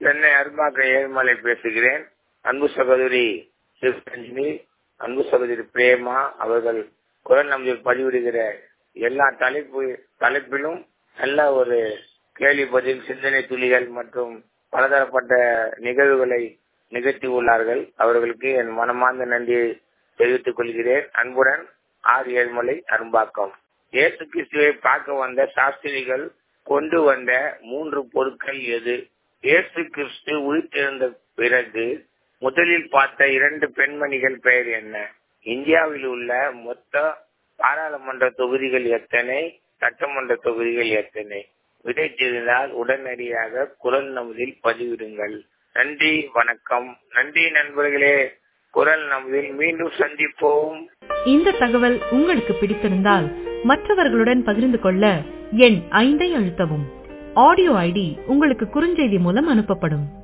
சென்னை அரும்பாக்கம் ஏழுமலை பேசுகிறேன் அன்பு சகோதரி சிவரஞ்சினி அன்பு சகோதரி பிரேமா அவர்கள் குரல் நம்பில் பதிவிடுகிற எல்லா தலைப்பு தலைப்பிலும் நல்ல ஒரு கேள்வி பதில் சிந்தனை துளிகள் மற்றும் பலதரப்பட்ட நிகழ்வுகளை நிகழ்த்தி உள்ளார்கள் அவர்களுக்கு என் மனமார்ந்த நன்றியை தெரிவித்துக் கொள்கிறேன் அன்புடன் ஆர் ஏழ்மலை அரும்பாக்கம் இயேசு கிறிஸ்துவை பார்க்க வந்த சாஸ்திரிகள் கொண்டு வந்த மூன்று பொருட்கள் எது இயேசு கிறிஸ்து உயிர்த்தெழுந்த பிறகு முதலில் பார்த்த இரண்டு பெண்மணிகள் பெயர் என்ன இந்தியாவில் உள்ள மொத்த பாராளுமன்ற தொகுதிகள் எத்தனை சட்டமன்ற தொகுதிகள் எத்தனை விடை தெரிந்தால் உடனடியாக குரல் நமுதில் பதிவிடுங்கள் நன்றி வணக்கம் நன்றி நண்பர்களே குரல் நமுதில் மீண்டும் சந்திப்போம் இந்த தகவல் உங்களுக்கு பிடித்திருந்தால் மற்றவர்களுடன் பகிர்ந்து கொள்ள எண் ஐந்தை அழுத்தவும் ஆடியோ ஐடி உங்களுக்கு குறுஞ்செய்தி மூலம் அனுப்பப்படும்